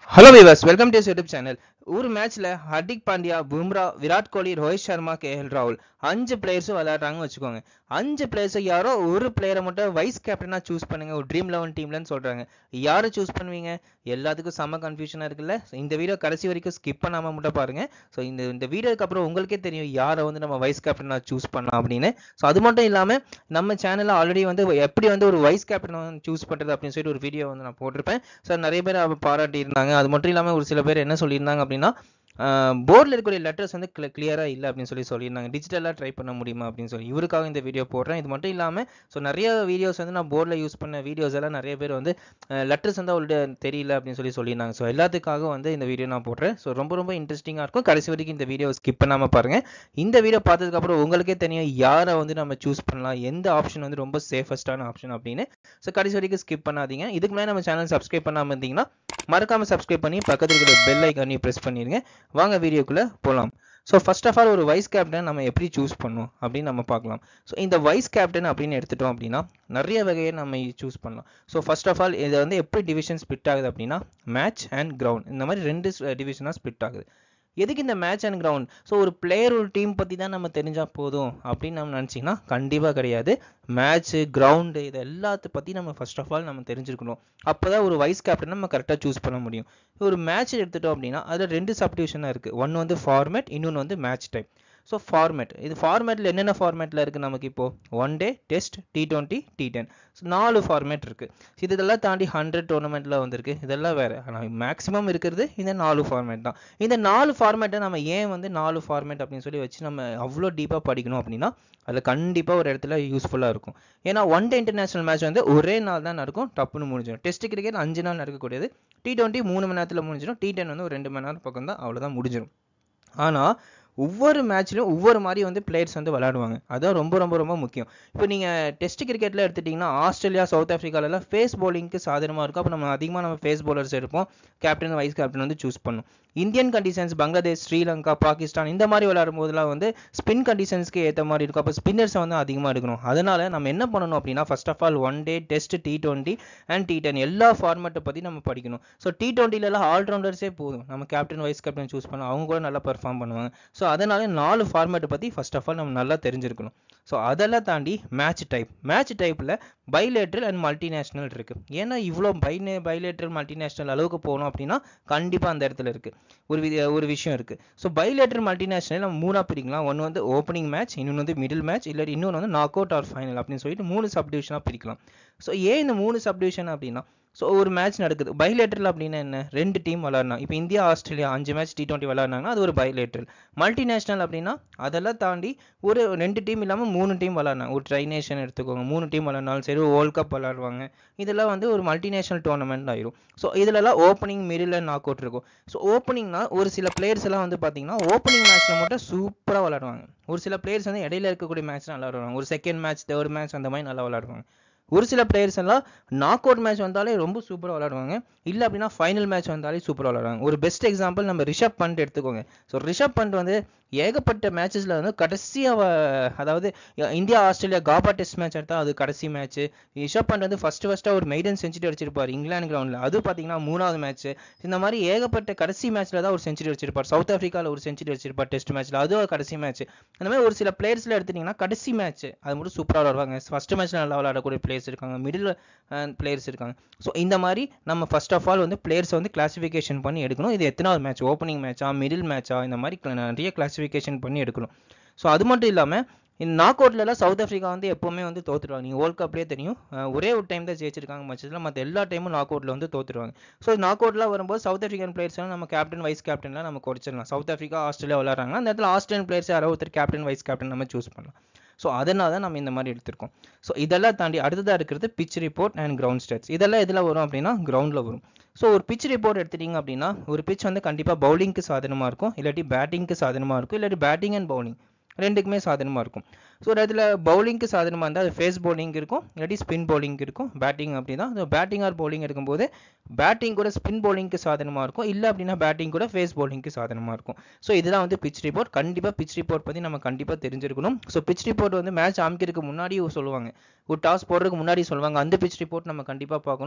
hello viewers welcome to YouTube channel ஒரு மேட்ச்ல Hardik Pandya Bumrah Virat Kohli Rohit Sharma KL ராகுல் அஞ்சு பிளேயர்ஸும் விளையாடுறாங்கன்னு வச்சுக்கோங்க அஞ்சு பிளேயர்ஸ் யாரோ ஒரு பிளேயரை மட்டும் வைஸ் கேப்டனா சூஸ் பண்ணுங்க ஒரு ட்ரீம் லெவன் டீம்லன்னு சொல்றாங்க யாரை சூஸ் பண்ணுவீங்க எல்லாத்துக்கும் செம்ம கன்ஃபியூஷனா இருக்குல்ல So, இந்த வீடியோ கடைசி வரைக்கும் ஸ்கிப் பண்ணாம மட்டும் பாருங்க ஸோ இந்த இந்த வீடியோக்கு அப்புறம் உங்களுக்கே தெரியும் யாரை வந்து நம்ம வைஸ் கேப்டனா சூஸ் பண்ணலாம் அப்படின்னு ஸோ அது மட்டும் இல்லாம நம்ம சேனல்ல ஆல்ரெடி வந்து எப்படி வந்து ஒரு வைஸ் கேப்டன் சூஸ் பண்றது அப்படின்னு சொல்லிட்டு ஒரு வீடியோ வந்து நான் போட்டிருப்பேன் ஸோ நிறைய பேர் அவ பாராட்டி இருந்தாங்க அது மட்டும் இல்லாமல் ஒரு சில பேர் என்ன சொல்லியிருந்தாங்க அப்படின்னா போர்டில் இருக்கக்கூடிய லெட்டர்ஸ் வந்து கிளியராக இல்லை அப்படின்னு சொல்லி சொல்லியிருந்தாங்க டிஜிட்டலாக ட்ரை பண்ண முடியுமா அப்படின்னு சொல்லி இவருக்காக இந்த வீடியோ போடுறேன் இது மட்டும் இல்லாமல் ஸோ நிறைய வீடியோஸ் வந்து நான் போர்டில் யூஸ் பண்ண வீடியோஸ் எல்லாம் நிறைய பேர் வந்து லெட்டர்ஸ் வந்து அவள்கிட்ட தெரியல அப்படின்னு சொல்லி சொல்லியிருந்தாங்க ஸோ எல்லாத்துக்காக வந்து இந்த வீடியோ நான் போடுறேன் ஸோ ரொம்ப ரொம்ப இன்ட்ரெஸ்டிங்காக இருக்கும் கடைசி வரைக்கும் இந்த வீடியோ ஸ்கிப் பண்ணாமல் பாருங்கள் இந்த வீடியோ பார்த்ததுக்கப்புறம் உங்களுக்கே தெரியும் யாரை வந்து நம்ம சூஸ் பண்ணலாம் எந்த ஆப்ஷன் வந்து ரொம்ப சேஃபஸ்டான ஆப்ஷன் அப்படின்னு ஸோ கடைசி வரைக்கும் ஸ்கிப் பண்ணாதீங்க இதுக்கு முன்னாடி நம்ம சேனல் சப்ஸ்கிரைப் பண்ணாமல் இருந்தீங்கன்னா மறக்காம சப்ஸ்கிரைப் பண்ணி பக்கத்தில் இருக்கிற பெல் ஐக்கானையும் ப்ரெஸ் பண்ணிடுங்க வாங்க வீடியோக்குள்ளே போகலாம் ஸோ ஃபர்ஸ்ட் ஆஃப் ஆல் ஒரு வைஸ் கேப்டன் நம்ம எப்படி சூஸ் பண்ணணும் அப்படின்னு நம்ம பார்க்கலாம் ஸோ இந்த வைஸ் கேப்டன் அப்படின்னு எடுத்துட்டோம் அப்படின்னா நிறைய வகையை நம்ம சூஸ் பண்ணலாம் ஸோ ஃபர்ஸ்ட் ஆஃப் ஆல் இது வந்து எப்படி டிவிஷன் ஸ்பிட் ஆகுது அப்படின்னா மேட்ச் அண்ட் கிரவுண்ட் இந்த மாதிரி ரெண்டு டிவிஷனாக ஸ்பிட் ஆகுது எதுக்கு இந்த மேட்ச் அண்ட் கிரவுண்ட் ஸோ ஒரு பிளேயர் ஒரு டீம் பற்றி தான் நம்ம தெரிஞ்சால் போதும் அப்படின்னு நம்ம நினச்சிங்கன்னா கண்டிப்பாக கிடையாது மேட்ச்சு கிரவுண்டு இது எல்லாத்த பற்றி நம்ம ஃபர்ஸ்ட் ஆஃப் ஆல் நம்ம தெரிஞ்சிருக்கணும் அப்போ தான் ஒரு வைஸ் கேப்டன் நம்ம கரெக்டாக சூஸ் பண்ண முடியும் ஒரு மேட்ச் எடுத்துட்டோம் அப்படின்னா அதில் ரெண்டு சப்டிவிஷனாக இருக்குது ஒன்று வந்து ஃபார்மேட் இன்னொன்று வந்து மேட்ச் டைப் ஸோ ஃபார்மேட் இது ஃபார்மேட்டில் என்னென்ன ஃபார்மேட்டில் இருக்குது நமக்கு இப்போது one day test T twenty T ten so நாலு ஃபார்மேட் இருக்குது இது இதெல்லாம் தாண்டி ஹண்ட்ரட் டோர்னமெண்ட்டில் வந்திருக்கு இதெல்லாம் வேறு ஆனால் மேக்ஸிமம் இருக்கிறது இந்த நாலு ஃபார்மேட் தான் இந்த நாலு ஃபார்மேட்டை நம்ம ஏன் வந்து நாலு ஃபார்மேட் அப்படின்னு சொல்லி வச்சு நம்ம அவ்வளோ டீப்பாக படிக்கணும் அப்படின்னா அதில் கண்டிப்பாக ஒரு இடத்துல யூஸ்ஃபுல்லாக இருக்கும் ஏன்னா ஒன் டே இன்டர்நேஷனல் மேட்ச் வந்து ஒரே நாள் தான் நடக்கும் டப்புன்னு முடிஞ்சிடும் டெஸ்ட் கிரிக்கெட் அஞ்சு நாள் நடக்கக்கூடியது டி டுவெண்ட்டி மூணு மணி நேரத்தில் முடிஞ்சிடும் டி டென் வந்து ஒரு ரெண்டு மணி நேரம் பக்கம் தான் அவ்வளோதான் முடிஞ்சிடும் ஆனால் ஒவ்வொரு மேட்ச்லையும் ஒவ்வொரு மாதிரி வந்து பிளேயர்ஸ் வந்து விளையாடுவாங்க அதான் ரொம்ப ரொம்ப ரொம்ப முக்கியம் இப்போ நீங்கள் டெஸ்ட் கிரிக்கெட்டில் எடுத்துட்டிங்கன்னா ஆஸ்திரேலியா சவுத் ஆஃப்ரிக்காலலாம் ஃபேஸ் பவுலிங்க்கு சாதனமாக இருக்கும் அப்போ நம்ம அதிகமாக நம்ம ஃபேஸ் பவுலர்ஸ் எடுப்போம் கேப்டன் வைஸ் கேப்டன் வந்து சூஸ் பண்ணும் இந்தியன் கண்டிஷன்ஸ் பங்களாதேஷ் ஸ்ரீலங்கா பாகிஸ்தான் இந்த மாதிரி விளையாடும் போதெல்லாம் வந்து ஸ்பின் கண்டிஷன்ஸ்க்கு ஏற்ற மாதிரி இருக்கும் அப்போ ஸ்பின்னர்ஸை வந்து அதிகமாக எடுக்கணும் அதனால நம்ம என்ன பண்ணணும் அப்படின்னா first of all one day test T twenty and T ten எல்லா ஃபார்மேட்டை பற்றி நம்ம படிக்கணும் ஸோ டி டுவெண்ட்டிலலாம் ஆல்ரவுண்டர்ஸே போதும் நம்ம கேப்டன் வைஸ் கேப்டன் சூஸ் பண்ணலாம் அவங்க கூட நல்லா பெர்ஃபார்ம் பண்ணுவாங்க ஸோ அதனால நாலு ஃபார்மேட்டை பற்றி ஃபர்ஸ்ட் ஆஃப் ஆல் நம்ம நல்லா தெரிஞ்சிருக்கணும் ஸோ அதெல்லாம் தாண்டி மேட்ச் டைப் மேட்ச் டைப்பில் பைலேட்ரல் அண்ட் மல்டிநேஷ்னல் இருக்குது ஏன்னா இவ்வளோ பைனே பைலேட்ரல் மல்டிநேஷ்னல் அளவுக்கு போகணும் அப்படின்னா கண்டிப்பாக அந்த இடத்துல இருக்குது ஒரு வி ஒரு விஷயம் இருக்குது ஸோ பைலேட்ரல் மல்டிநேஷ்னல் நம்ம மூணாக பிரிக்கலாம் ஒன்று வந்து ஓப்பனிங் மேட்ச் இன்னொன்று வந்து மிடில் மேட்ச் இல்லை இன்னொன்று வந்து நாக் அவுட் ஆர் ஃபைனல் அப்படின்னு சொல்லிட்டு மூணு சப்டிவிஷனாக பிரிக்கலாம் ஸோ ஏன் இந்த மூணு சப்டிவிஷன் அப்படின்னா ஸோ ஒரு மேட்ச் நடக்குது பைலேட்ரல் அப்படின்னா என்ன ரெண்டு டீம் விளாட்னா இப்போ இந்தியா ஆஸ்திரேலியா அஞ்சு மேட்ச் டி டுவெண்ட்டி விளாட்னாங்கன்னா அது ஒரு பைலேட்ரல் மல்டிநேஷ்னல் அப்படின்னா அதெல்லாம் தாண்டி ஒரு ரெண்டு டீம் இல்லாமல் மூணு டீம் விளாட்னாங்க ஒரு ட்ரை நேஷன் எடுத்துக்கோங்க மூணு டீம் விளாட்னாலும் சரி வேர்ல்ட் கப் விளாடுவாங்க இதெல்லாம் வந்து ஒரு மல்டிநேஷனல் டோர்னமெண்ட் ஆயிரும் ஸோ இதிலலாம் ஓப்பனிங் மிடில் நாக் அவுட் இருக்கும் ஸோ ஓப்பனிங்னா ஒரு சில பிளேயர்ஸ் எல்லாம் வந்து பார்த்தீங்கன்னா ஓப்பனிங் மேட்ச்சில் மட்டும் சூப்பராக விளாடுவாங்க ஒரு சில பிளேயர்ஸ் வந்து இடையில இருக்கக்கூடிய மேட்ச் நல்லா விளாடுவாங்க ஒரு செகண்ட் மேட்ச் தேர்ட் மேட்ச் அந்த மாதிரி நல்லா விளாடுவாங்க ஒரு சில பிளேயர்ஸ் எல்லாம் நாக் அவுட் மேட்ச் வந்தாலே ரொம்ப சூப்பராக விளாடுவாங்க இல்லை அப்படின்னா ஃபைனல் மேட்ச் வந்தாலே சூப்பராக விளாடுவாங்க ஒரு பெஸ்ட் எக்ஸாம்பிள் நம்ம ரிஷப் பண்ட் எடுத்துக்கோங்க ஸோ ரிஷப் பண்ட் வந்து ஏகப்பட்ட மேட்சஸில் வந்து கடைசியாக அதாவது India Australia Gabba test match எடுத்தால் அது கடைசி மேட்ச் ரிஷப் பண்ட் வந்து ஃபர்ஸ்ட் ஃபர்ஸ்ட்டாக ஒரு மெய்டன் செஞ்சுரி அடிச்சிருப்பார் இங்கிலாந்து கிரவுண்டில் அது பார்த்தீங்கன்னா மூணாவது மேட்ச் இந்த மாதிரி ஏகப்பட்ட கடைசி மேட்ச்சில் தான் ஒரு செஞ்சுரி அடிச்சிருப்பார் சவுத் ஆஃப்ரிக்காவில் ஒரு செஞ்சுரி அடிச்சிருப்பார் டெஸ்ட் மேட்ச்சில் அது ஒரு கடைசி மேட்ச் அந்த மாதிரி ஒரு சில பிளேயர்ஸில் எடுத்துட்டிங்கன்னா கடைசி மேட்ச் அது மட்டும் சூப்பராக விளாடுவாங்க ஃபர்ஸ்ட் மேட்ச்சில் நல்லா விளாடக்கூடிய பிளேயர்ஸ் இருக்காங்க மிடில் பிளேயர்ஸ் இருக்காங்க ஸோ இந்த மாதிரி நம்ம ஃபர்ஸ்ட் ஆஃப் ஆல் வந்து பிளேயர்ஸ் வந்து கிளாசிஃபிகேஷன் பண்ணி எடுக்கணும் இது எத்தனாவது மேட்ச் ஓப்பனிங் மேட்சா மிடில் மேட்சா இந்த மாதிரி நிறைய கிளாசிஃபிகேஷன் பண்ணி எடுக்கணும் ஸோ அது மட்டும் இல்லாமல் இந்த நாக் அவுட்லலாம் சவுத் ஆஃப்ரிக்கா வந்து எப்போவுமே வந்து தோத்துருவாங்க நீங்கள் வேர்ல்ட் கப்லேயே தெரியும் ஒரே ஒரு டைம் தான் ஜெயிச்சிருக்காங்க மச்சத்தில் மற்ற எல்லா டைமும் நாக் அவுட்டில் வந்து தோத்துருவாங்க ஸோ நாக் அவுட்லாம் வரும்போது சவுத் ஆஃப்ரிக்கன் பிளேயர்ஸ்லாம் நம்ம கேப்டன் வைஸ் கேப்டன்லாம் நம்ம குறைச்சிடலாம் சவுத் ஆஃப்ரிக்கா ஆஸ்திரேலியா விளாட்றாங்க அந்த இடத்துல ஆஸ்திரேலியன் பிளேயர்ஸ் யாரோ ஒருத்தர் கேப்டன் வைஸ் கேப்டன் நம்ம சூஸ் பண்ணலாம் ஸோ அதனால தான் நம்ம இந்த மாதிரி எடுத்திருக்கோம் ஸோ இதெல்லாம் தாண்டி அடுத்ததாக இருக்கிறது pitch report and ground stats இதெல்லாம் எதில் வரும் அப்படின்னா கிரவுண்டில் வரும் ஸோ ஒரு பிச் ரிப்போர்ட் எடுத்துட்டிங்க அப்படின்னா ஒரு பிச் வந்து கண்டிப்பாக பவுலிங்க்கு சாதனமாக இருக்கும் இல்லாட்டி பேட்டிங்க்கு சாதனமாக இருக்கும் இல்லாட்டி பேட்டிங் அண்ட் பவுலிங் ரெண்டுக்குமே சாதனமாக இருக்கும் ஸோ ஒரு இடத்துல பவுலிங்க்கு சாதனமாக இருந்தால் அது ஃபேஸ் பவுலிங் இருக்கும் இல்லாட்டி ஸ்பின் பவுலிங் இருக்கும் பேட்டிங் அப்படின்னா அது பேட்டிங் ஆர் பவுலிங் எடுக்கும்போது பேட்டிங் கூட ஸ்பின் பவுலிங்க்கு சாதனமாக இருக்கும் இல்லை அப்படின்னா பேட்டிங் கூட ஃபேஸ் பவுலிங்க்கு சாதனமாக இருக்கும் ஸோ இதெல்லாம் வந்து பிச் ரிப்போர்ட் கண்டிப்பாக பிச் ரிப்போர்ட் பற்றி நம்ம கண்டிப்பாக தெரிஞ்சிருக்கணும் ஸோ பிச் ரிப்போர்ட் வந்து மேட்ச் அமைக்கிறதுக்கு முன்னாடி சொல்லுவாங்க ஒரு டாஸ் போடுறதுக்கு முன்னாடி சொல்லுவாங்க அந்த பிச் ரிப்போர்ட் நம்ம கண்டிப்பாக பார்க்கணும்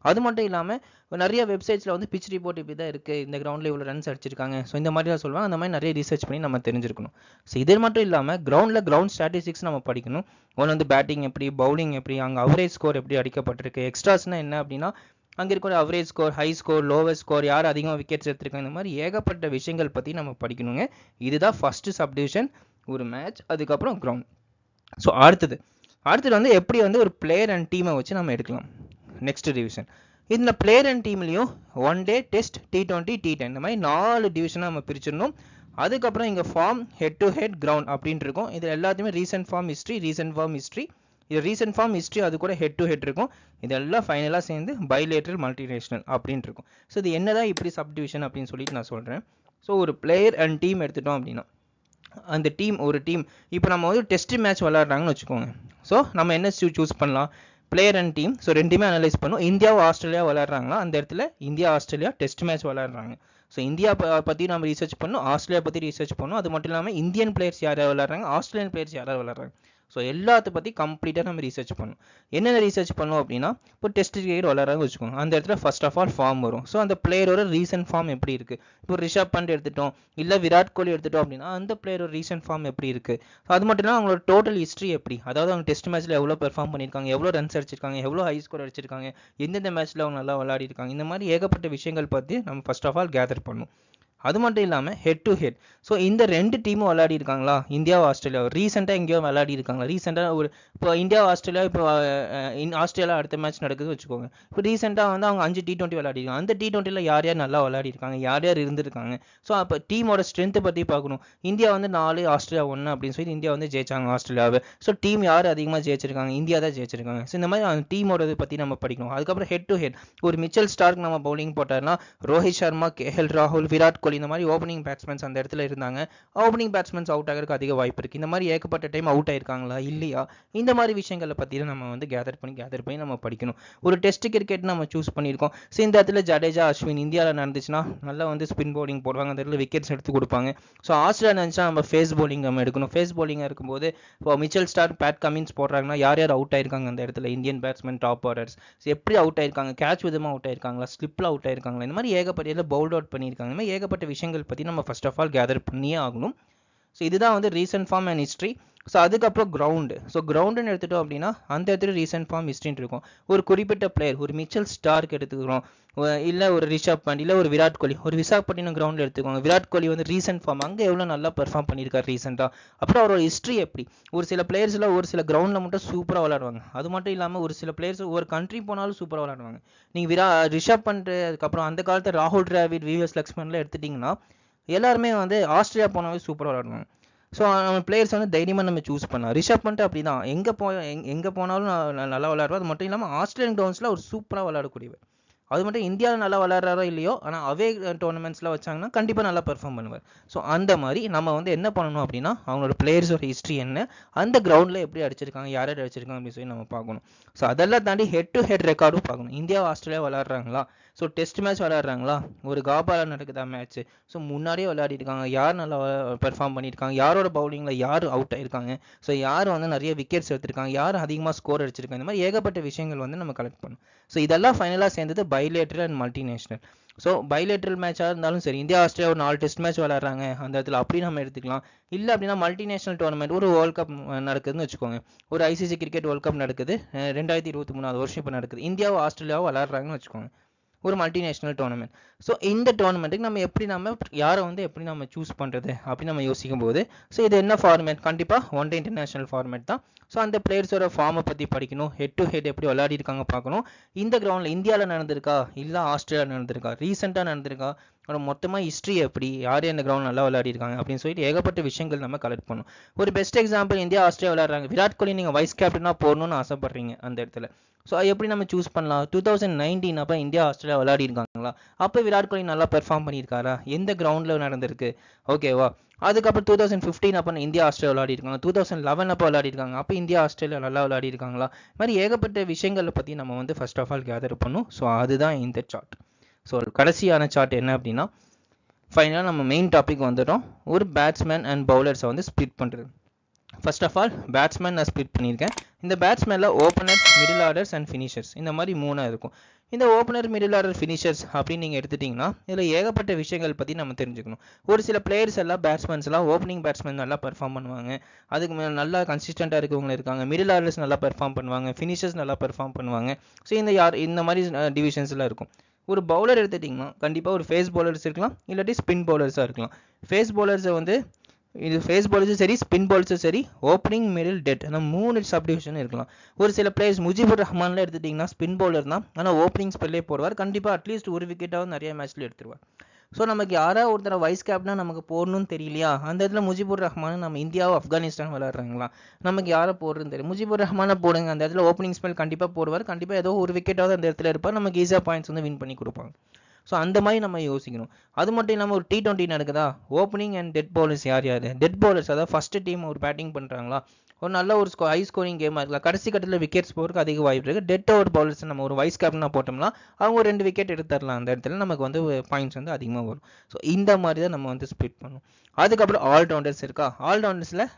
அது மட்டும் இல்லாமல் நிறைய வெப்சைட்ஸில் வந்து பிச் ரிப்போர்ட் இப்படி தான் இருக்குது இந்த கிரவுண்டில் இவ்வளோ ரன்ஸ் அடிச்சிருக்காங்க ஸோ இந்த மாதிரி தான் சொல்லுவாங்க அந்த மாதிரி நிறைய ரிசர்ச் பண்ணி நம்ம தெரிஞ்சிருக்கணும் ஸோ இது மட்டும் இல்லாமல் கிரவுண்டில் கிரவுண்ட் ஸ்டாட்டிஸ்டிக்ஸ் நம்ம படிக்கணும் ஒன்று வந்து பேட்டிங் எப்படி பவுலிங் எப்படி அங்கே அவரேஜ் ஸ்கோர் எப்படி அடிக்கப்பட்டிருக்கு எக்ஸ்ட்ராஸ்னால் என்ன அப்படின்னா அங்கே இருக்கிற average score high score lower score யார் அதிகமாக விக்கெட்ஸ் எடுத்திருக்காங்க இந்த மாதிரி ஏகப்பட்ட விஷயங்கள் பற்றி நம்ம படிக்கணுங்க இதுதான் ஃபஸ்ட்டு சப்டிவிஷன் ஒரு மேட்ச் அதுக்கப்புறம் கிரவுண்ட் ஸோ அடுத்தது அடுத்தது வந்து எப்படி வந்து ஒரு பிளேயர் அண்ட் டீமை வச்சு நம்ம எடுக்கலாம் நெக்ஸ்ட் டிவிஷன் இந்த பிளேயர் அண்ட் டீம்லையும் one day test T twenty T ten இந்த மாதிரி நாலு டிவிஷனாக நம்ம பிரிச்சிடணும் அதுக்கப்புறம் இங்கே form head to head ground அப்படின்ட்டு இருக்கும் இது எல்லாத்தையுமே recent form history recent form history இது ரீசன்ட் ஃபார்ம் ஹிஸ்ட்ரி அது கூட ஹெட் டு ஹெட் இருக்கும் இதெல்லாம் ஃபைனலாக சேர்ந்து பைலேட்ரல் மல்டிநேஷனல் அப்படின்ட்டு இருக்கும் ஸோ இது என்னதான் இப்படி சப்டிவிஷன் அப்படின்னு சொல்லிட்டு நான் சொல்கிறேன் ஸோ ஒரு பிளேயர் அண்ட் டீம் எடுத்துட்டோம் அப்படின்னா அந்த டீம் ஒரு டீம் இப்போ நம்ம வந்து டெஸ்ட் மேட்ச் விளாட்றாங்கன்னு வச்சுக்கோங்க ஸோ நம்ம என்ன சூஸ் பண்ணலாம் பிளேயர் அண்ட் டீம் ஸோ ரெண்டுமே அனலைஸ் பண்ணும் இந்தியாவும் ஆஸ்திரேலியா விளாட்றாங்களா அந்த இடத்துல இந்தியா ஆஸ்திரேலியா டெஸ்ட் மேட்ச் விளாட்றாங்க ஸோ இந்தியா பற்றி நம்ம ரிசர்ச் பண்ணணும் ஆஸ்திரேலியா பற்றி ரிசர்ச் பண்ணணும் அது மட்டும் இல்லாமல் இந்தியன் பிளேயர்ஸ் யார் யார் விளாட்றாங்க ஆஸ்திரேலியன் பிளேயர்ஸ் யார் யார் விளாட்றாங்க ஸோ எல்லாத்த பற்றி கம்ப்ளீட்டாக நம்ம ரிசர்ச் பண்ணணும் என்னென்ன ரிசர்ச் பண்ணோம் அப்படின்னா இப்போ டெஸ்ட் கிரிக்கெட் விளாட்றாங்க வச்சுக்கோங்க அந்த இடத்துல ஃபர்ஸ்ட் ஆஃப் ஆல் ஃபார்ம் வரும் ஸோ அந்த பிளேயரோட ரீசன்ட் ஃபார்ம் எப்படி இருக்குது இப்போ ரிஷப் பண்ட் எடுத்துட்டோம் இல்லை விராட் கோலி எடுத்துட்டோம் அப்படின்னா அந்த பிளேயரோட ரீசன்ட் ஃபார்ம் எப்படி இருக்குது ஸோ அது மட்டும் இல்லாமல் அவங்களோட டோட்டல் ஹிஸ்ட்ரி எப்படி அதாவது அவங்க டெஸ்ட் மேட்ச்சில் எவ்வளோ பெர்ஃபார்ம் பண்ணியிருக்காங்க எவ்வளோ ரன்ஸ் அடிச்சிருக்காங்க எவ்வளோ ஹை ஸ்கோர் அடிச்சிருக்காங்க எந்தெந்த மேட்ச்சில் அவங்க நல்லா விளையாடி இருக்காங்க இந்த மாதிரி ஏகப்பட்ட விஷயங்கள் பற்றி நம்ம ஃபர்ஸ்ட் ஆஃப் ஆல் கேதர் பண்ணணும் அது மட்டும் இல்லாமல் ஹெட் டு ஹெட் ஸோ இந்த ரெண்டு டீமும் விளையாடி இருக்காங்களா இந்தியா ஆஸ்திரேலியா ரீசெண்டாக எங்கேயோ விளையாடி இருக்காங்களா ரீசெண்டாக ஒரு இப்போ இந்தியா ஆஸ்திரேலியா இப்போ ஆஸ்திரேலியா அடுத்த மேட்ச் நடக்குது வச்சுக்கோங்க இப்போ ரீசெண்டாக வந்து அவங்க அஞ்சு டி டுவெண்ட்டி விளையாடிருக்காங்க அந்த டி டுவெண்ட்டியில் யார் யார் நல்லா விளையாடி இருக்காங்க யார் யார் இருந்திருக்காங்க ஸோ அப்போ டீமோட ஸ்ட்ரென்த்தை பற்றி பார்க்கணும் இந்தியா வந்து நாலு ஆஸ்திரேலியா ஒன்று அப்படின்னு சொல்லி இந்தியா வந்து ஜெயிச்சாங்க ஆஸ்திரேலியாவை ஸோ டீம் யார் அதிகமாக ஜெயிச்சிருக்காங்க இந்தியா தான் ஜெயிச்சிருக்காங்க ஸோ இந்த மாதிரி அந்த டீமோட பற்றி நம்ம படிக்கணும் அதுக்கப்புறம் ஹெட் டு ஹெட் ஒரு மிச்சல் ஸ்டார்க் நம்ம பவுலிங் போட்டார்னா ரோஹித் சர்மா கேஎல் ராகுல் விராட் கோலி இந்த மாதிரி ஓப்பனிங் பேட்ஸ்மேன்ஸ் அந்த இடத்துல இருந்தாங்க ஓப்பனிங் பேட்ஸ்மேன்ஸ் அவுட் ஆகிறதுக்கு அதிக வாய்ப்பு இருக்குது இந்த மாதிரி ஏகப்பட்ட டைம் அவுட் ஆயிருக்காங்களா இல்லையா இந்த மாதிரி விஷயங்களை பற்றி நம்ம வந்து கேதர் பண்ணி கேதர் பண்ணி நம்ம படிக்கணும் ஒரு டெஸ்ட் கிரிக்கெட் நம்ம சூஸ் பண்ணியிருக்கோம் ஸோ இந்த இடத்துல ஜடேஜா அஸ்வின் இந்தியாவில் நடந்துச்சுன்னா நல்லா வந்து ஸ்பின் பவுலிங் போடுவாங்க அந்த இடத்துல விக்கெட்ஸ் எடுத்து கொடுப்பாங்க ஸோ ஆஸ்திரேலியா நினச்சா நம்ம ஃபேஸ் பவுலிங் நம்ம எடுக்கணும் ஃபேஸ் பவுலிங்காக இருக்கும்போது இப்போ மிச்சல் ஸ்டார் பேட் கமின்ஸ் போடுறாங்கன்னா யார் யார் அவுட் ஆயிருக்காங்க அந்த இடத்துல Indian batsman top orders so எப்படி அவுட் ஆயிருக்காங்க கேட்ச் விதமாக அவுட் ஆயிருக்காங்களா ஸ்லிப்பில் அவுட் ஆயிருக்காங்களா இந்த மாதிரி ஏகப்பட்ட இதில் பவுல்ட் அவுட் பண்ணியிருக்காங்க இந்த மாதிரி ஏகப்பட்ட விஷயங்கள் பற்றி நம்ம ஃபர்ஸ்ட் ஆஃப் ஆல் கேதர் பண்ணியே ஆகணும் ஸோ இதுதான் வந்து recent form and history so அதுக்கப்புறம் கிரவுண்டு ஸோ கிரவுண்டுன்னு எடுத்துட்டோம் அப்படின்னா அந்த இடத்துல ரீசன்ட் ஃபார்ம் ஹிஸ்ட்ரின்னு இருக்கும் ஒரு குறிப்பிட்ட பிளேயர் ஒரு மிச்சல் ஸ்டார்க் எடுத்துக்கிறோம் இல்லை ஒரு ரிஷப் பண்ட் இல்லை ஒரு விராட் கோலி ஒரு விசாகப்பட்டினம் கிரவுண்டில் எடுத்துக்கோங்க விராட் கோலி வந்து ரீசன்ட் ஃபார்ம் அங்கே எவ்வளோ நல்லா பெர்ஃபார்ம் பண்ணியிருக்காரு ரீசெண்டாக அப்புறம் அவரோட ஹிஸ்ட்ரி எப்படி ஒரு சில பிளேயர்ஸில் ஒரு சில கிரவுண்டில் மட்டும் சூப்பராக விளாடுவாங்க அது மட்டும் இல்லாமல் ஒரு சில பிளேயர்ஸ் ஒரு கண்ட்ரி போனாலும் சூப்பராக விளாடுவாங்க நீங்கள் விரா ரிஷப் பண்ட் அதுக்கப்புறம் அந்த காலத்தில் ராகுல் டிராவிட் விவிஎஸ் லக்ஷ்மன்லாம் எடுத்துட்டிங்கன்னா எல்லாருமே வந்து ஆஸ்திரேலியா போனாவே சூப்பராக விளாடுவாங்க ஸோ நம்ம பிளேயர்ஸ் வந்து தைரியமாக நம்ம சூஸ் பண்ணலாம் ரிஷப் பண்ணிட்டு அப்படி தான் எங்கே போ எங்கே போனாலும் நல்லா விளாடுவோம் அது மட்டும் இல்லாமல் ஆஸ்திரேலியன் கிரவுண்ட்ஸில் ஒரு சூப்பராக விளாடக்கூடியவர் அது மட்டும் இந்தியாவில் நல்லா விளாட்றாரோ இல்லையோ ஆனால் அவே டோர்னமெண்ட்ஸில் வச்சாங்கன்னா கண்டிப்பாக நல்லா பெர்ஃபார்ம் பண்ணுவார் ஸோ அந்த மாதிரி நம்ம வந்து என்ன பண்ணணும் அப்படின்னா அவங்களோட பிளேயர்ஸோட ஹிஸ்ட்ரி என்ன அந்த கிரவுண்டில் எப்படி அடிச்சிருக்காங்க யார் யார் அடிச்சிருக்காங்க அப்படின்னு சொல்லி நம்ம பார்க்கணும் ஸோ அதெல்லாம் தாண்டி ஹெட் டு ஹெட் ரெக்கார்டும் பார்க்கணும் இந்தியா ஆஸ்திரேலியா விளாட்றாங்களா ஸோ டெஸ்ட் மேட்ச் விளாட்றாங்களா ஒரு காபாவில் நடக்குதா மேட்ச் ஸோ முன்னாடியே விளையாடிருக்காங்க யார் நல்லா பெர்ஃபார்ம் பண்ணியிருக்காங்க யாரோட பவுலிங்கில் யார் அவுட் ஆயிருக்காங்க ஸோ யார் வந்து நிறைய விக்கெட்ஸ் எடுத்திருக்காங்க யார் அதிகமாக ஸ்கோர் அடிச்சிருக்காங்க இந்த மாதிரி ஏகப்பட்ட விஷயங்கள் வந்து நம்ம கலெக்ட் பண்ணணும் ஸோ இதெல்லாம் ஃபைனலாக சேர்ந்தது bilateral and multinational so bilateral மேட்சாக இருந்தாலும் சரி இந்தியா ஆஸ்திரேலியா ஒரு நாலு டெஸ்ட் மேட்ச் விளாட்றாங்க அந்த இடத்துல அப்படி நம்ம எடுத்துக்கலாம் இல்லை அப்படின்னா மல்டிநேஷனல் டோர்னமெண்ட் ஒரு வேர்ல்ட் கப் நடக்குதுன்னு வச்சுக்கோங்க ஒரு ஐசிசி கிரிக்கெட் வேர்ல்ட் கப் நடக்குது ரெண்டாயிரத்தி இருபத்தி மூணாவது வருஷம் இப்போ நடக்குது இந்தியாவும் ஆஸ்திரேலியாவும் விளாட்றாங்கன்னு வச்சுக்கோங்க ஒரு மல்டிநேஷனல் டோர்னமெண்ட் ஸோ இந்த டோர்னமெண்ட்டுக்கு நம்ம எப்படி நம்ம யாரை வந்து எப்படி நம்ம சூஸ் பண்ணுறது அப்படின்னு நம்ம யோசிக்கும் போது ஸோ இது என்ன ஃபார்மேட் கண்டிப்பாக ஒன் டே இன்டர்நேஷனல் ஃபார்மேட் தான் ஸோ அந்த பிளேயர்ஸோட ஃபார்மை பற்றி படிக்கணும் ஹெட் டு ஹெட் எப்படி விளையாடி இருக்காங்க பார்க்கணும் இந்த கிரவுண்டில் இந்தியாவில் நடந்திருக்கா இல்லை ஆஸ்திரேலியா நடந்திருக்கா ரீசெண்டாக நடந்திருக்கா அவரோட மொத்தமாக ஹிஸ்ட்ரி எப்படி யார் இந்த கிரவுண்ட் நல்லா விளையாடி இருக்காங்க அப்படின்னு சொல்லிட்டு ஏகப்பட்ட விஷயங்கள் நம்ம கலெக்ட் பண்ணணும் ஒரு பெஸ்ட் எக்ஸாம்பிள் இந்தியா ஆஸ்திரேலியா விளையாடுறாங்க விராட் கோலி நீங்கள் வைஸ் கேப்டனாக போடணும்னு ஆசைப்படுறீங்க அந்த இடத்துல ஸோ அது எப்படி நம்ம சூஸ் பண்ணலாம் டூ தௌசண்ட் நைன்டீன் அப்போ இந்தியா ஆஸ்திரேலியா விளையாடி இருக்காங்களா அப்போ விராட் கோலி நல்லா பெர்ஃபார்ம் பண்ணியிருக்காரா எந்த கிரவுண்டில் நடந்திருக்கு ஓகேவா அதுக்கப்புறம் டூ தௌசண்ட் ஃபிஃப்டீன் அப்போ இந்தியா ஆஸ்திரேலியா விளையாடி இருக்காங்க டூ தௌசண்ட் லெவன் அப்போ விளையாடி இருக்காங்க அப்போ இந்தியா ஆஸ்திரேலியா நல்லா விளையாடி இருக்காங்களா இது மாதிரி ஏகப்பட்ட விஷயங்களை பற்றி நம்ம வந்து ஃபர்ஸ்ட் ஆஃப் ஆல் கேதர் பண்ணும் ஸோ அதுதான் இந்த சார்ட் ஸோ கடைசியான சார்ட் என்ன அப்படின்னா ஃபைனலாக நம்ம மெயின் டாபிக் வந்துட்டோம் ஒரு பேட்ஸ்மேன் அண்ட் பவுலர்ஸை வந்து ஸ்ப்ளிட் பண்ணுறது ஃபர்ஸ்ட் ஆஃப் ஆல் பேட்ஸ்மேன் நான் ஸ்பிட் பண்ணியிருக்கேன் இந்த பேட்ஸ்மேனில் openers middle orders and finishers இந்த மாதிரி மூணாக இருக்கும் இந்த ஓப்பனர் மிடில் ஆர்டர் ஃபினிஷர்ஸ் அப்படின்னு நீங்கள் எடுத்துட்டிங்கன்னா இதில் ஏகப்பட்ட விஷயங்கள் பற்றி நம்ம தெரிஞ்சுக்கணும் ஒரு சில பிளேயர்ஸ் எல்லாம் பேட்ஸ்மேன்ஸ் எல்லாம் ஓப்பனிங் பேட்ஸ்மேன் நல்லா பெர்ஃபார்ம் பண்ணுவாங்க அதுக்கு மேலே நல்லா கன்சிஸ்டண்ட்டாக இருக்கவங்க இருக்காங்க மிடில் ஆர்டர்ஸ் நல்லா பெர்ஃபார்ம் பண்ணுவாங்க ஃபினிஷர்ஸ் நல்லா பெர்ஃபார்ம் பண்ணுவாங்க ஸோ இந்த யார் இந்த மாதிரி டிவிஷன்ஸ்லாம் இருக்கும் ஒரு பவுலர் எடுத்துட்டிங்கன்னா கண்டிப்பாக ஒரு ஃபேஸ் பவுலர்ஸ் இருக்கலாம் இல்லாட்டி ஸ்பின் பவுலர்ஸாக இருக்கலாம் ஃபேஸ் பவுலர்ஸை வந்து இது ஃபேஸ் பால்ஸும் சரி ஸ்பின் பால்ஸும் சரி ஓப்பனிங் மிடில் டெட் அந்த மூணு சப்டிவிஷன் இருக்கலாம் ஒரு சில பிளேயர்ஸ் முஜிபுர் ரஹ்மான்லாம் எடுத்துட்டிங்கன்னா ஸ்பின் பவுலர் தான் ஆனால் ஓப்பனிங் ஸ்பெல்லே போடுவார் கண்டிப்பாக அட்லீஸ்ட் ஒரு விக்கெட்டாவது நிறைய மேட்ச்ல எடுத்துருவார் ஸோ நமக்கு யாராவது ஒருத்தர வைஸ் கேப்னா நமக்கு போடணும்னு தெரியலையா அந்த இடத்துல முஜிபுர் ரஹ்மான் நம்ம இந்தியாவோ ஆப்கானிஸ்தான் விளாட்றாங்களா நமக்கு யாரை போடுறதுன்னு தெரியும் முஜிபுர் ரஹ்மானை போடுங்க அந்த இடத்துல ஓப்பனிங் ஸ்பெல் கண்டிப்பாக போடுவார் கண்டிப்பாக ஏதோ ஒரு விக்கெட்டாவது அந்த இடத்துல இருப்பார் நமக்கு ஈஸியாக பாயிண்ட்ஸ் வந்து வின் பண்ணி கொடுப்பாங்க ஸோ அந்த மாதிரி நம்ம யோசிக்கணும் அது மட்டும் இல்லாமல் ஒரு டி டுவெண்ட்டி நடக்குதா ஓப்பனிங் அண்ட் டெட் பவுலர்ஸ் யார் யார் டெட் பவுலர்ஸ் அதாவது ஃபஸ்ட்டு டீம் ஒரு பேட்டிங் பண்ணுறாங்களா ஒரு நல்ல ஒரு ஸ்கோ ஹை ஸ்கோரிங் கேமாக இருக்கலாம் கடைசி கட்டத்தில் விக்கெட்ஸ் போகிறதுக்கு அதிக வாய்ப்பு இருக்குது டெட் ஓவர் பவுலர்ஸ் நம்ம ஒரு வைஸ் கேப்டனாக போட்டோம்னா அவங்க ஒரு ரெண்டு விக்கெட் எடுத்துடலாம் அந்த இடத்துல நமக்கு வந்து பாயிண்ட்ஸ் வந்து அதிகமாக வரும் ஸோ இந்த மாதிரி தான் நம்ம வந்து ஸ்பிட் பண்ணணும் அதுக்கப்புறம் ஆல்ரவுண்டர்ஸ் இருக்கா ஆல்ரவுண்டர்ஸில்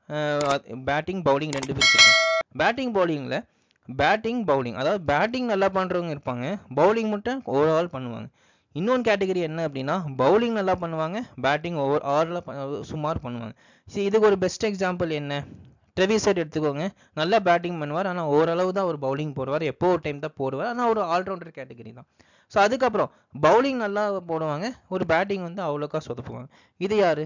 பேட்டிங் பவுலிங் ரெண்டு பேர் இருக்கு பேட்டிங் பவுலிங்கில் பேட்டிங் பவுலிங் அதாவது பேட்டிங் நல்லா பண்ணுறவங்க இருப்பாங்க பவுலிங் மட்டும் ஓவரால் பண்ணுவாங்க இன்னொன்று கேட்டகரி என்ன அப்படின்னா பவுலிங் நல்லா பண்ணுவாங்க பேட்டிங் ஓவர் ஆரில் சுமார் பண்ணுவாங்க சரி இதுக்கு ஒரு பெஸ்ட் எக்ஸாம்பிள் என்ன ட்ரெவிசைட் எடுத்துக்கோங்க நல்லா பேட்டிங் பண்ணுவார் ஆனால் ஓரளவு தான் ஒரு பவுலிங் போடுவார் எப்போ ஒரு டைம் தான் போடுவார் ஆனால் ஒரு ஆல்ரவுண்டர் கேட்டகரி தான் ஸோ அதுக்கப்புறம் பவுலிங் நல்லா போடுவாங்க ஒரு பேட்டிங் வந்து அவ்வளோக்கா சொதப்புவாங்க இது யார்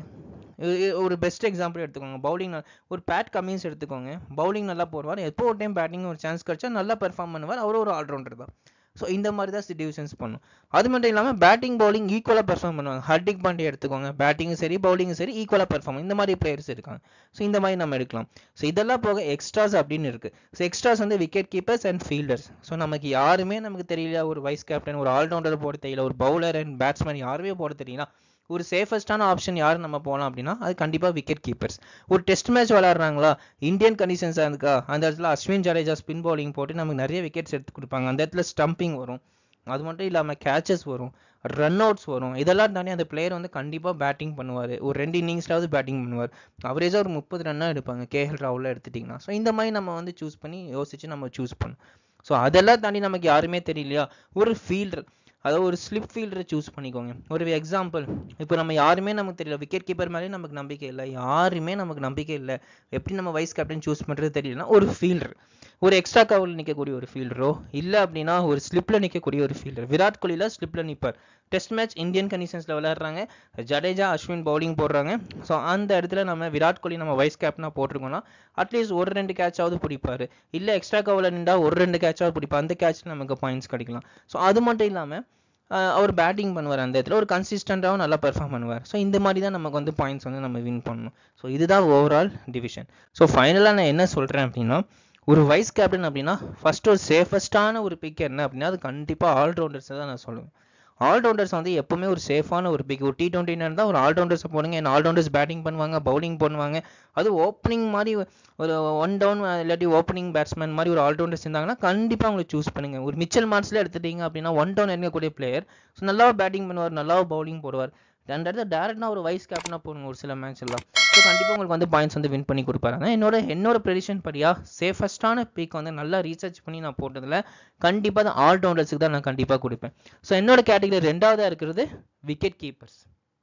ஒரு பெஸ்ட் எக்ஸாம்பிள் எடுத்துக்கோங்க பவுலிங் ஒரு பேட் கம்மின்ஸ் எடுத்துக்கோங்க பவுலிங் நல்லா போடுவார் எப்போ ஒரு டைம் பேட்டிங் ஒரு சான்ஸ் கிடைச்சா நல்லா பெர்ஃபார்ம் பண்ணுவார் அவர் ஒரு ஆல்ரவுண்டர் தான் ஸோ இந்த மாதிரி தான் டிவிஷன்ஸ் பண்ணும் அது மட்டும் இல்லாமல் பேட்டிங் பவுலிங் ஈக்குவலாக பெர்ஃபார்ம் பண்ணுவாங்க ஹர்டிக் பாண்டியா எடுத்துக்கோங்க பேட்டிங்கும் சரி பவுலிங்கும் சரி ஈக்குவலாக பெர்ஃபார்ம் இந்த மாதிரி பிளேயர்ஸ் இருக்காங்க ஸோ இந்த மாதிரி நம்ம எடுக்கலாம் ஸோ இதெல்லாம் போக எக்ஸ்ட்ராஸ் அப்படின்னு இருக்கு ஸோ எக்ஸ்ட்ராஸ் வந்து wicket keepers and fielders so நமக்கு யாருமே நமக்கு தெரியல ஒரு வைஸ் கேப்டன் ஒரு ஆல்ரவுண்டர் போட தெரியல ஒரு பவுலர் அண்ட் பேட்ஸ்மேன் யாருமே போட தெரியல ஒரு சேஃபஸ்டான ஆப்ஷன் யார் நம்ம போகலாம் அப்படின்னா அது கண்டிப்பாக விக்கெட் கீப்பர்ஸ் ஒரு டெஸ்ட் மேட்ச் விளாட்றாங்களா இந்தியன் கண்டிஷன்ஸாக இருக்கா அந்த இடத்துல அஸ்வின் ஜடேஜா ஸ்பின் பவுலிங் போட்டு நமக்கு நிறைய விக்கெட்ஸ் எடுத்து கொடுப்பாங்க அந்த இடத்துல ஸ்டம்பிங் வரும் அது மட்டும் இல்லாமல் கேச்சஸ் வரும் ரன் அவுட்ஸ் வரும் இதெல்லாம் தாண்டி அந்த பிளேயர் வந்து கண்டிப்பாக பேட்டிங் பண்ணுவார் ஒரு ரெண்டு இன்னிங்ஸ்லாவது பேட்டிங் பண்ணுவார் அவரேஜாக ஒரு முப்பது ரன்னாக எடுப்பாங்க கேஎல் ராகுலில் எடுத்துட்டிங்கன்னா ஸோ இந்த மாதிரி நம்ம வந்து சூஸ் பண்ணி யோசிச்சு நம்ம சூஸ் பண்ணணும் ஸோ அதெல்லாம் தாண்டி நமக்கு யாருமே தெரியலையா ஒரு ஃபீல்டர் அதாவது ஒரு ஸ்லிப் ஃபீல்டரை சூஸ் பண்ணிக்கோங்க ஒரு எக்ஸாம்பிள் இப்போ நம்ம யாருமே நமக்கு தெரியல விக்கெட் கீப்பர் மேலே நமக்கு நம்பிக்கை இல்லை யாருமே நமக்கு நம்பிக்கை இல்லை எப்படி நம்ம வைஸ் கேப்டன் சூஸ் பண்ணுறது தெரியலனா ஒரு ஃபீல்டர் ஒரு எக்ஸ்ட்ரா கவரில் நிற்கக்கூடிய ஒரு ஃபீல்டரோ இல்லை அப்படின்னா ஒரு ஸ்லிப்பில் நிற்கக்கூடிய ஒரு ஃபீல்டர் விராட் கோலியில் ஸ்லிப்பில் நிற்பார் டெஸ்ட் மேட்ச் இந்தியன் கண்டிஷன்ஸில் விளையாடுறாங்க ஜடேஜா அஸ்வின் பவுலிங் போடுறாங்க ஸோ அந்த இடத்துல நம்ம விராட் கோலி நம்ம வைஸ் கேப்டனாக போட்டிருக்கோம்னா அட்லீஸ்ட் ஒரு ரெண்டு கேட்சாவது பிடிப்பாரு இல்லை எக்ஸ்ட்ரா கவரில் நின்றா ஒரு ரெண்டு கேட்சாவது பிடிப்பார் அந்த கேட்ச்சில் நமக்கு பாயிண்ட்ஸ் கிடைக்கலாம் ஸோ அது மட்டும் இல்லாமல் அவர் பேட்டிங் பண்ணுவார் அந்த இடத்துல ஒரு கன்சிஸ்டண்ட்டாகவும் நல்லா பெர்ஃபார்ம் பண்ணுவார் ஸோ இந்த மாதிரி தான் நமக்கு வந்து பாயிண்ட்ஸ் வந்து நம்ம வின் பண்ணணும் ஸோ இதுதான் ஓவரால் டிவிஷன் ஸோ ஃபைனலாக நான் என்ன சொல்கிறேன் அப்படின்னா ஒரு வைஸ் கேப்டன் அப்படின்னா ஃபர்ஸ்ட் ஒரு சேஃபஸ்டான ஒரு பிக் என்ன அப்படின்னா அது கண்டிப்பாக ஆல்ரவுண்டர்ஸ் தான் நான் சொல்லுவேன் ஆல்ரவுண்டர்ஸ் வந்து எப்பவுமே ஒரு சேஃபான ஒரு பிக் ஒரு டி டுவெண்ட்டி இருந்தால் ஒரு ஆல்ரவுண்டர்ஸ் போடுங்க ஏன்னா ஆல்ரவுண்டர்ஸ் பேட்டிங் பண்ணுவாங்க பவுலிங் பண்ணுவாங்க அது ஓப்பனிங் மாதிரி ஒரு ஒன் டவுன் இல்லாட்டி ஓப்பனிங் பேட்ஸ்மேன் மாதிரி ஒரு ஆல்ரவுண்டர்ஸ் இருந்தாங்கன்னா கண்டிப்பாக அவங்களை சூஸ் பண்ணுங்க ஒரு மிச்சல் மார்க்ஸில் எடுத்துட்டீங்க அப்படின்னா ஒன் டவுன் இருக்கக்கூடிய பிளேயர் ஸோ நல்லா பேட்டிங் பண்ணுவார் நல்லா பவுலிங் போடுவார் அந்த இடத்துல டேரக்டாக ஒரு வைஸ் கேப்டனாக போடுங்க ஒரு சில மேட்ச் எல்லாம் ஸோ கண்டிப்பாக உங்களுக்கு வந்து பாயிண்ட்ஸ் வந்து வின் பண்ணி கொடுப்பாரு ஆனால் என்னோட என்னோட ப்ரெடிஷன் படியா சேஃபஸ்டான பீக் வந்து நல்லா ரீசர்ச் பண்ணி நான் போட்டதில் கண்டிப்பாக தான் ஆல்ரவுண்டர்ஸுக்கு தான் நான் கண்டிப்பாக கொடுப்பேன் ஸோ என்னோட கேட்டகரி ரெண்டாவதாக இருக்கிறது விக்கெட் கீப்பர்ஸ்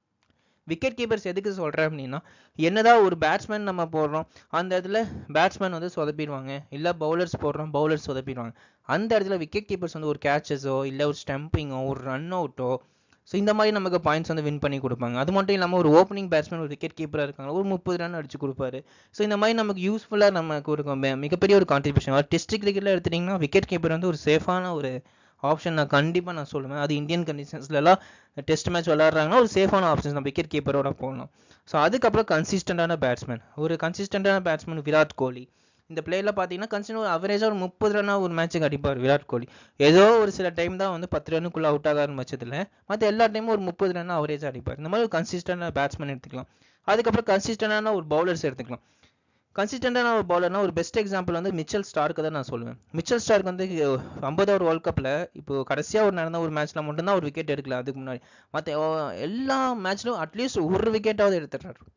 விக்கெட் கீப்பர்ஸ் எதுக்கு சொல்கிறேன் அப்படின்னா என்னதான் ஒரு பேட்ஸ்மேன் நம்ம போடுறோம் அந்த இடத்துல பேட்ஸ்மேன் வந்து சொதப்பிடுவாங்க இல்லை பவுலர்ஸ் போடுறோம் பவுலர்ஸ் சொதப்பிடுவாங்க அந்த இடத்துல விக்கெட் கீப்பர்ஸ் வந்து ஒரு கேச்சஸோ இல்லை ஒரு ஸ்டம்பிங்கோ ஒரு ரன் அவுட்டோ ஸோ இந்த மாதிரி நமக்கு பாயிண்ட்ஸ் வந்து வின் பண்ணி கொடுப்பாங்க அது மட்டும் இல்லாமல் ஒரு ஓப்பனிங் பேட்ஸ்மேன் ஒரு விக்கெட் கீப்பராக இருக்காங்க ஒரு முப்பது ரன் அடிச்சு கொடுப்பாரு ஸோ இந்த மாதிரி நமக்கு யூஸ்ஃபுல்லாக நமக்கு ஒரு மிகப்பெரிய ஒரு கான்ட்ரிபியூஷன் டிஸ்ட்ரிக்ட் கிரிக்கெட்டில் எடுத்துட்டிங்கன்னா விக்கெட் கீப்பர் வந்து ஒரு சேஃபான ஒரு ஆப்ஷன் நான் கண்டிப்பாக நான் சொல்லுவேன் அது இந்தியன் கண்டிஷன்ஸ்லலாம் டெஸ்ட் மேட்ச் விளாட்றாங்கன்னா ஒரு சேஃபான ஆப்ஷன்ஸ் நம்ம விக்கெட் கீப்பரோட போகலாம் ஸோ அதுக்கப்புறம் கன்சிஸ்டண்டான பேட்ஸ்மேன் ஒரு கன்சிஸ்டண்டான பேட்ஸ்மேன் விராட் கோலி இந்த பிளேயரில் பார்த்தீங்கன்னா கன்சிஸ்டன் ஒரு அவரேஜாக ஒரு முப்பது ரன்னாக ஒரு மேட்ச்சுக்கு அடிப்பார் விராட் கோலி ஏதோ ஒரு சில டைம் தான் வந்து பத்து ரன்னுக்குள்ளே அவுட் ஆகாத பட்சத்தில் மற்ற எல்லா டைமும் ஒரு முப்பது ரன்னாக அவரேஜாக அடிப்பார் இந்த மாதிரி ஒரு கன்சிஸ்டண்டான பேட்ஸ்மேன் எடுத்துக்கலாம் அதுக்கப்புறம் கன்சிஸ்டண்டான ஒரு பவுலர்ஸ் எடுத்துக்கலாம் கன்சிஸ்டண்டான ஒரு பவுலர்னா ஒரு பெஸ்ட் எக்ஸாம்பிள் வந்து மிச்சல் ஸ்டார்க்கு தான் நான் சொல்லுவேன் மிச்சல் ஸ்டார்க்கு வந்து ஐம்பது ஓவர் வேர்ல்ட் கப்பில் இப்போ கடைசியாக ஒரு நடந்த ஒரு மேட்ச்சில் மட்டும்தான் ஒரு விக்கெட் எடுக்கல அதுக்கு முன்னாடி மற்ற எல்லா மேட்ச்லும் அட்லீஸ்ட் ஒரு விக்கெட்டாவது எடுத்துடுறாரு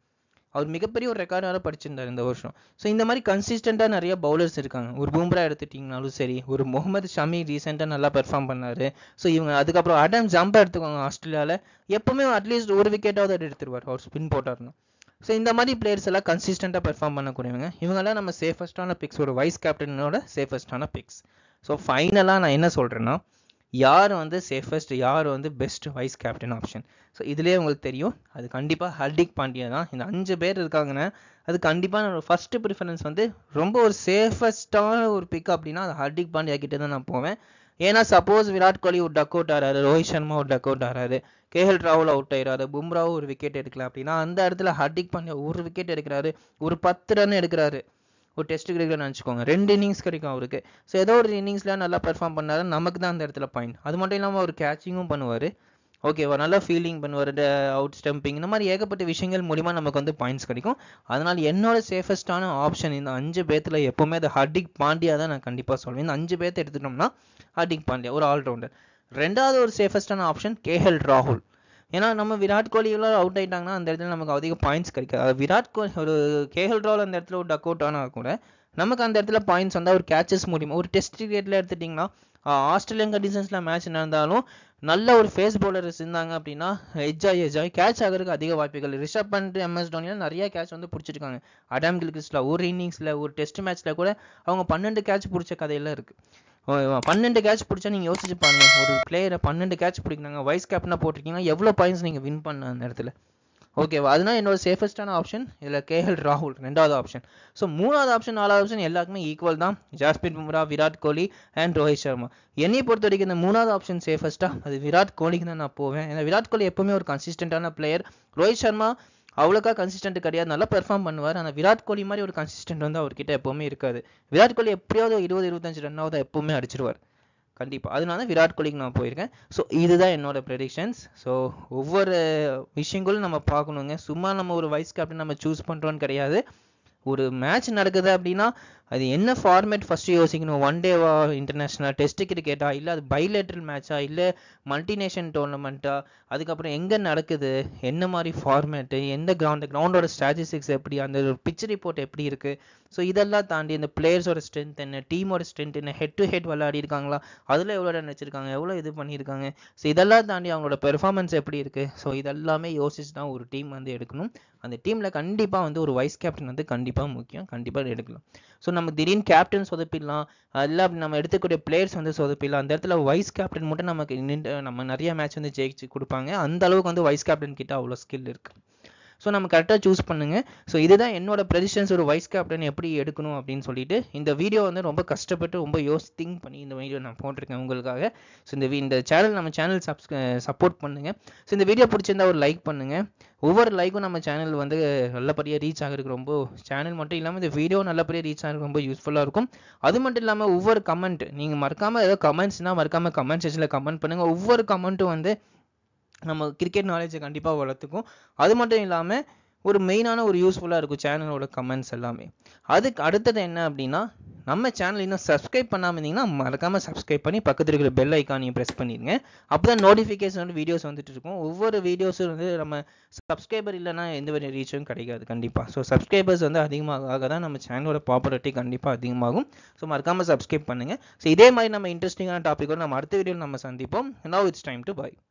அவர் மிகப்பெரிய ஒரு ரெக்கார்டாக படிச்சிருந்தார் இந்த வருஷம் ஸோ இந்த மாதிரி கன்சிஸ்டண்ட்டாக நிறைய பவுலர்ஸ் இருக்காங்க ஒரு பும்ரா எடுத்துட்டிங்கனாலும் சரி ஒரு முகமது ஷமி ரீசெண்டாக நல்லா பெர்ஃபார்ம் பண்ணார் ஸோ இவங்க அதுக்கப்புறம் அடம் ஜம்ப் எடுத்துக்கோங்க ஆஸ்திரேலியாவில் எப்பவுமே அட்லீஸ்ட் ஒரு விக்கெட்டாவது எடுத்துருவார் அவர் ஸ்பின் போட்டார்னா ஸோ இந்த மாதிரி பிளேயர்ஸ் எல்லாம் கன்சிஸ்டண்ட்டாக பெர்ஃபார்ம் பண்ணக்கூடியவங்க இவங்கெல்லாம் நம்ம சேஃபஸ்டான பிக்ஸ் ஒரு வைஸ் கேப்டனோட சேஃபஸ்டான பிக்ஸ் ஸோ ஃபைனலாக நான் என்ன சொல்கிறேன்னா யார் வந்து சேஃபஸ்ட் யார் வந்து best vice captain option so இதுலேயே உங்களுக்கு தெரியும் அது கண்டிப்பாக ஹர்திக் பாண்டியா தான் இந்த அஞ்சு பேர் இருக்காங்கன்னா அது கண்டிப்பாக நான் ஃபர்ஸ்ட் ப்ரிஃபரன்ஸ் வந்து ரொம்ப ஒரு சேஃபஸ்டான ஒரு பிக் அப்படின்னா அது ஹர்திக் பாண்டியா கிட்ட தான் நான் போவேன் ஏன்னா சப்போஸ் விராட் கோலி ஒரு டக் அவுட் ஆறாரு ரோஹித் சர்மா ஒரு டக் அவுட் ஆறாரு கேஎல் ராகுல் அவுட் ஆயிராரு பும்ராவும் ஒரு விக்கெட் எடுக்கல அப்படின்னா அந்த இடத்துல ஹர்திக் பாண்டியா ஒரு விக்கெட் எடுக்கிறாரு ஒரு பத்து ரன் எடுக்கிறாரு ஒரு டெஸ்ட் கிரிக்கெட் நினச்சிக்கோங்க ரெண்டு இன்னிங்ஸ் கிடைக்கும் அவருக்கு ஸோ ஏதோ ஒரு இன்னிங்ஸில் நல்லா பெர்ஃபார்ம் பண்ணாரு நமக்கு தான் அந்த இடத்துல பாயிண்ட் அது மட்டும் இல்லாமல் அவர் கேச்சிங்கும் பண்ணுவார் ஓகேவா நல்லா ஃபீல்டிங் பண்ணுவார் அவுட் ஸ்டம்பிங் இந்த மாதிரி ஏகப்பட்ட விஷயங்கள் மூலிமா நமக்கு வந்து பாயிண்ட்ஸ் கிடைக்கும் அதனால் என்னோட சேஃபஸ்டான ஆப்ஷன் இந்த அஞ்சு பேர்த்தில் எப்போவுமே அது ஹர்திக் பாண்டியா தான் நான் கண்டிப்பாக சொல்வேன் இந்த அஞ்சு பேர்த்த எடுத்துட்டோம்னா ஹர்திக் பாண்டியா ஒரு ஆல்ரவுண்டர் ரெண்டாவது ஒரு சேஃபஸ்டான ஆப்ஷன் கேஎல் ராகுல் ஏன்னா நம்ம விராட் கோலி எல்லாம் அவுட் ஆயிட்டாங்கன்னா அந்த இடத்துல நமக்கு அதிக பாயிண்ட்ஸ் கிடைக்காது விராட் கோலி ஒரு கேஎல் ராகுல் அந்த இடத்துல ஒரு டக் அவுட் ஆனால் கூட நமக்கு அந்த இடத்துல பாயிண்ட்ஸ் வந்தால் ஒரு கேச்சஸ் மூலியமா ஒரு டெஸ்ட் கிரிக்கெட்டில் எடுத்துட்டிங்கன்னா ஆஸ்திரேலியன் கண்டிஷன்ஸில் மேட்ச் நடந்தாலும் நல்ல ஒரு ஃபேஸ் பவுலர்ஸ் இருந்தாங்க அப்படின்னா எஜ்ஜாய் எஜ்ஜாய் கேட்ச் ஆகிறதுக்கு அதிக வாய்ப்புகள் ரிஷப் பண்ட் எம்எஸ் தோனியில் நிறைய கேட்ச் வந்து பிடிச்சிருக்காங்க அடாம் கில்கிஸ்டில் ஒரு இன்னிங்ஸில் ஒரு டெஸ்ட் மேட்ச்சில் கூட அவங்க பன்னெண்டு கேட்ச் பிடிச்ச கதையெல்லாம் இருக்குது பன்னெண்டு கேட்ச் பிடிச்சா நீங்கள் யோசிச்சு பாருங்க ஒரு பிளேயரை பன்னெண்டு கேட்ச் பிடிக்கிறாங்க வைஸ் கேப்டனாக போட்டிருக்கீங்கன்னா எவ்வளோ பாயிண்ட்ஸ் நீங்கள் வின் பண்ண அந்த இடத்துல ஓகேவா அதுனா என்னோட சேஃபஸ்டான ஆப்ஷன் இதில் கேஎல் ராகுல் ரெண்டாவது ஆப்ஷன் ஸோ மூணாவது ஆப்ஷன் நாலாவது ஆப்ஷன் எல்லாருக்குமே ஈக்குவல் தான் ஜாஸ்பின் பும்ரா விராட் கோலி அண்ட் ரோஹித் சர்மா என்னையை பொறுத்த வரைக்கும் இந்த மூணாவது ஆப்ஷன் சேஃபஸ்ட்டாக அது விராட் கோலிக்கு தான் நான் போவேன் ஏன்னா விராட் கோலி எப்பவுமே ஒரு கன்சிஸ்டண்டான பிளேயர் ரோஹித் சர்மா அவ்வளோக்கா கன்சிஸ்டன்ட் கிடையாது நல்லா பெர்ஃபார்ம் பண்ணுவார் ஆனால் விராட் கோலி மாதிரி ஒரு கன்சிஸ்டன்ட் வந்து அவர்கிட்ட எப்பவுமே இருக்காது விராட் கோலி எப்படியாவது இருபது இருபத்தஞ்சு ரன்னாவது எப்பவுமே அடிச்சிருவார் கண்டிப்பாக அதனால விராட் கோலிக்கு நான் போயிருக்கேன் ஸோ இதுதான் என்னோட ப்ரெடிக்ஷன்ஸ் ஸோ ஒவ்வொரு விஷயங்களும் நம்ம பார்க்கணுங்க சும்மா நம்ம ஒரு வைஸ் கேப்டன் நம்ம சூஸ் பண்ணுறோன்னு கிடையாது ஒரு மேட்ச் நடக்குது அப்படின்னா அது என்ன ஃபார்மேட் ஃபஸ்ட்டு யோசிக்கணும் ஒன் டேவா இன்டர்நேஷ்னல் டெஸ்ட் கிரிக்கெட்டா இல்லை அது பைலேட்ரல் மேட்சா இல்லை மல்டிநேஷன் டோர்னமெண்ட்டா அதுக்கப்புறம் எங்கே நடக்குது என்ன மாதிரி ஃபார்மேட்டு எந்த கிரவுண்ட் கிரவுண்டோட ஸ்டாட்டிஸ்டிக்ஸ் எப்படி அந்த பிச் ரிப்போர்ட் எப்படி இருக்குது ஸோ இதெல்லாம் தாண்டி இந்த பிளேயர்ஸோட ஸ்ட்ரென்த் என்ன டீமோட ஸ்ட்ரென்த் என்ன ஹெட் டு ஹெட் விளையாடி இருக்காங்களா அதில் எவ்வளோ ரன் வச்சிருக்காங்க எவ்வளோ இது பண்ணியிருக்காங்க ஸோ இதெல்லாம் தாண்டி அவங்களோட பெர்ஃபார்மன்ஸ் எப்படி இருக்குது ஸோ இதெல்லாமே யோசிச்சு தான் ஒரு டீம் வந்து எடுக்கணும் அந்த டீமில் கண்டிப்பாக வந்து ஒரு வைஸ் கேப்டன் வந்து கண்டிப்பாக முக்கியம் கண்டிப்பாக எடுக்கலாம் ஸோ நம்ம திடீர்னு கேப்டன் சொதப்பிடலாம் இல்லை அப்படி நம்ம எடுத்துக்கூடிய பிளேயர்ஸ் வந்து சொதப்பிடலாம் அந்த இடத்துல வைஸ் கேப்டன் மட்டும் நமக்கு நின்று நம்ம நிறைய மேட்ச் வந்து ஜெயிச்சு கொடுப்பாங்க அந்த அளவுக்கு வந்து வைஸ் கேப்டன் கிட்ட அவ்வளோ ஸ்கில் இருக்கு ஸோ நம்ம கரெக்டாக சூஸ் பண்ணுங்க ஸோ இதுதான் என்னோட ப்ரெடிஷன்ஸ் ஒரு வைஸ் கேப்டன் எப்படி எடுக்கணும் அப்படின்னு சொல்லிட்டு இந்த வீடியோ வந்து ரொம்ப கஷ்டப்பட்டு ரொம்ப யோசி திங்க் பண்ணி இந்த வீடியோ நான் போட்டிருக்கேன் உங்களுக்காக ஸோ இந்த இந்த சேனல் நம்ம சேனல் சப்ஸ்க சப்போர்ட் பண்ணுங்க ஸோ இந்த வீடியோ பிடிச்சிருந்தா ஒரு லைக் பண்ணுங்க ஒவ்வொரு லைக்கும் நம்ம சேனல் வந்து நல்லபடியாக ரீச் ஆகிறதுக்கு ரொம்ப சேனல் மட்டும் இல்லாமல் இந்த வீடியோ நல்லபடியாக ரீச் ஆகிறதுக்கு ரொம்ப யூஸ்ஃபுல்லாக இருக்கும் அது மட்டும் இல்லாமல் ஒவ்வொரு கமெண்ட் நீங்கள் மறக்காமல் ஏதோ கமெண்ட்ஸ்னால் மறக்காமல் கமெண்ட் செக்ஷனில் கமெண்ட் பண்ணுங்கள் ஒவ்வொரு கமெண்ட்டும் வந்து நம்ம கிரிக்கெட் நாலேஜை கண்டிப்பாக வளர்த்துக்கும் அது மட்டும் இல்லாமல் ஒரு மெயினான ஒரு யூஸ்ஃபுல்லாக இருக்கும் சேனலோட கமெண்ட்ஸ் எல்லாமே அதுக்கு அடுத்தது என்ன அப்படின்னா நம்ம சேனல் இன்னும் சப்ஸ்கிரைப் பண்ணாமல் இருந்தீங்கன்னா மறக்காமல் சப்ஸ்கிரைப் பண்ணி பக்கத்தில் இருக்கிற பெல் ஐக்கானையும் ப்ரெஸ் பண்ணிடுங்க அப்போ தான் நோட்டிஃபிகேஷன் வந்து வீடியோஸ் வந்துட்டு இருக்கும் ஒவ்வொரு வீடியோஸும் வந்து நம்ம சப்ஸ்கிரைபர் இல்லைன்னா எந்த ஒரு ரீச்சும் கிடைக்காது கண்டிப்பாக ஸோ சப்ஸ்கிரைபர்ஸ் வந்து அதிகமாக ஆக தான் நம்ம சேனலோட பாப்புலாரிட்டி கண்டிப்பாக அதிகமாகும் ஸோ மறக்காமல் சப்ஸ்கிரைப் பண்ணுங்கள் ஸோ இதே மாதிரி நம்ம இன்ட்ரெஸ்டிங்கான டாப்பிக்கோட நம்ம அடுத்த வீடியோவில் நம்ம சந்திப்போம் now it's time to by